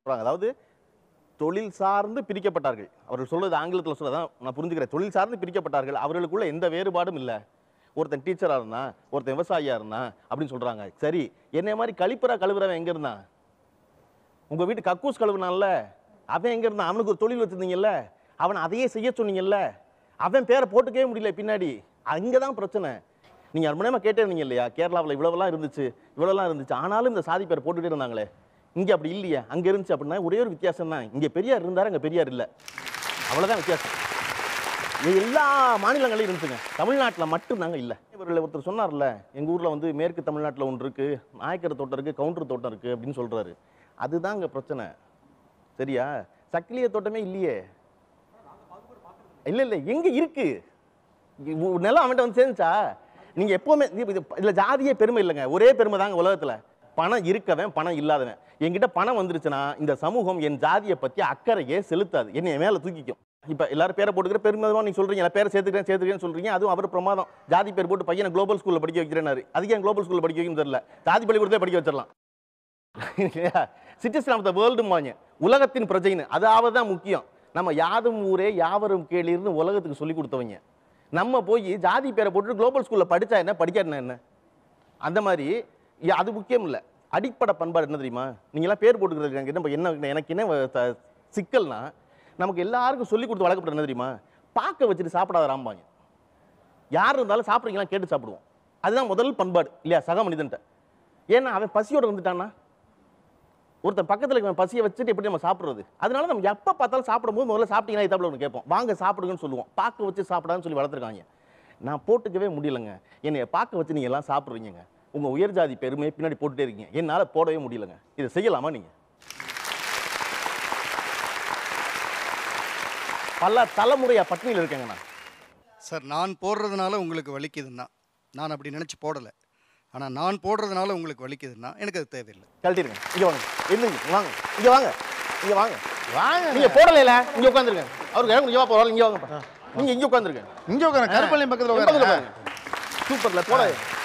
சொல்றாங்க அதாவது தொழில் சார்ந்து பிரிக்கப்பட்டார்கள் அவர்கள் சொல்றது ஆங்கிலத்தில் சொல்லதான் நான் புரிஞ்சுக்கிறேன் தொழில் சார்ந்து பிரிக்கப்பட்டார்கள் அவர்களுக்குள்ள எந்த வேறுபாடும் இல்லை ஒருத்தன் டீச்சராக இருந்தான் ஒருத்தன் விவசாயியா இருந்தான் அப்படின்னு சொல்றாங்க சரி என்னை மாதிரி கழிப்பறா கழுவுறவன் எங்க இருந்தான் உங்க வீட்டு கக்கூஸ் கழுவுனான்ல அவன் எங்க இருந்தான் அவனுக்கு ஒரு தொழில் வச்சிருந்தீங்கல்ல அவன் அதையே செய்ய சொன்னீங்கல்ல அவன் பேரை போட்டுக்கவே முடியல பின்னாடி அங்கே தான் பிரச்சனை நீங்க அருமணமா கேட்டே இருந்தீங்க இல்லையா கேரளாவில் இவ்வளவுலாம் இருந்துச்சு இவ்வளவுலாம் இருந்துச்சு ஆனாலும் இந்த சாதி பேர் போட்டுட்டே இருந்தாங்களே இங்க அப்படி இல்லையா அங்க இருந்துச்சு அப்படின்னா ஒரே ஒரு வித்தியாசம் தான் இங்க பெரியார் இருந்தாரு அங்க பெரியார் இல்லை அவ்வளவுதான் வித்தியாசம் இது எல்லா மாநிலங்களையும் இருந்துச்சுங்க தமிழ்நாட்டில் மட்டும்தாங்க இல்லை இவர்கள் ஒருத்தர் சொன்னார்ல எங்கள் ஊரில் வந்து மேற்கு தமிழ்நாட்டில் ஒன்று இருக்குது நாயக்கர் தோட்டம் இருக்குது கவுண்டர் தோட்டம் இருக்குது அப்படின்னு சொல்கிறாரு அதுதான் இங்கே பிரச்சனை சரியா சக்கிலிய தோட்டமே இல்லையே இல்லை இல்லை எங்கே இருக்கு இ- உ- நிலம் அவன்கிட்ட வந்து சேர்ந்துச்சா நீங்கள் எப்போவுமே இது- இது இதில் ஜாதியே பெருமை இல்லைங்க ஒரே பெருமை தாங்க உலகத்தில் பணம் இருக்கவன் பணம் இல்லாதவன் என்கிட்ட பணம் வந்துருச்சுன்னா இந்த சமூகம் என் ஜாதியை பற்றி அக்கறையே செலுத்தாது என்னை மேலே தூக்கிக்கும் இப்போ எல்லாரும் பேரை போட்டுக்கிற பெருமிதமாக நீங்கள் சொல்கிறீங்க எல்லா பேரை சேர்த்துக்கிறேன் சேர்த்துக்கிறேன்னு சொல்கிறீங்க அதுவும் அவர் பிரமாதம் ஜாதி பேர் போட்டு பையனை குளோபல் ஸ்கூலில் படிக்க வைக்கிறேனாரு அதுக்கு ஏன் குளோபல் ஸ்கூலில் படிக்க வைக்கணும்னு தெரியல ஜாதி பள்ளிக்கூடத்தை படிக்க வச்சிடலாம் சிட்டிசன் ஆஃப் த வேர்ல்டுமாங்க உலகத்தின் பிரஜைன்னு அதாவது தான் முக்கியம் நம்ம யாதும் ஊரே யாவரும் கேளீர்னு உலகத்துக்கு சொல்லி கொடுத்தவங்க நம்ம போய் ஜாதி பேரை போட்டு குளோபல் ஸ்கூலில் படித்தா என்ன படிக்காட்டினா என்ன அந்த மாதிரி இ- அது முக்கியம் இல்லை அடிப்படை பண்பாடு என்ன தெரியுமா நீங்களாம் பேர் போட்டுக்கிறது எனக்கு என்ன என்ன எனக்கு என்ன வ- த- சிக்கல்னா நமக்கு எல்லாருக்கும் சொல்லி கொடுத்து வளர்க்கப்பட்ட என்ன தெரியுமா பார்க்க வச்சுட்டு சாப்பிடாத ராம்பாங்க யார் இருந்தாலும் சாப்பிட்றீங்களா கேட்டு சாப்பிடுவோம் அதுதான் முதல் பண்பாடு இல்லையா சக மனிதன்ட்ட ஏன்னா அவன் பசியோட வந்துட்டான்னா ஒருத்தன் பக்கத்தில் இருக்கவன் பசியை வச்சுட்டு எப்படி நம்ம சாப்பிட்றது அதனால நம்ம எப்போ பார்த்தாலும் சாப்பிடும்போது முதல்ல சாப்பிட்டீங்களா இதாப்பில் ஒன்று கேட்போம் வாங்க சாப்பிடுங்கன்னு சொல்லுவோம் பார்க்க வச்சு சாப்பிடான்னு சொல்லி வளர்த்துருக்காங்க நான் போட்டுக்கவே முடியலங்க என்னைய பார்க்க வச்சு நீங்கள் எல்லாம் சாப்பிட்றீங்க உங்கள் உயர் ஜாதி பெருமையை பின்னாடி போட்டுட்டே இருக்கீங்க என்னால் போடவே முடியலங்க இதை செய்யலாமா நீங்கள் பல தலைமுறையா பட்டினியில் இருக்கேங்க நான் சார் நான் போடுறதுனால உங்களுக்கு வலிக்குதுன்னா நான் அப்படி நினச்சி போடலை ஆனால் நான் போடுறதுனால உங்களுக்கு வலிக்குதுன்னா எனக்கு அது தேவையில்லை கழட்டிடுங்க இங்கே வாங்க எந்திரிங்க வாங்க இங்கே வாங்க இங்கே வாங்க வாங்க நீங்க போடலைல இங்க உட்காந்துருங்க அவருக்கு இடம் இங்க வா போறாங்க இங்க வாங்க நீங்க இங்க உட்காந்துருங்க இங்க உட்கார கருப்பள்ளி பக்கத்துல பக்கத்துல உட்கார பாருங்க சூப்பர்ல போட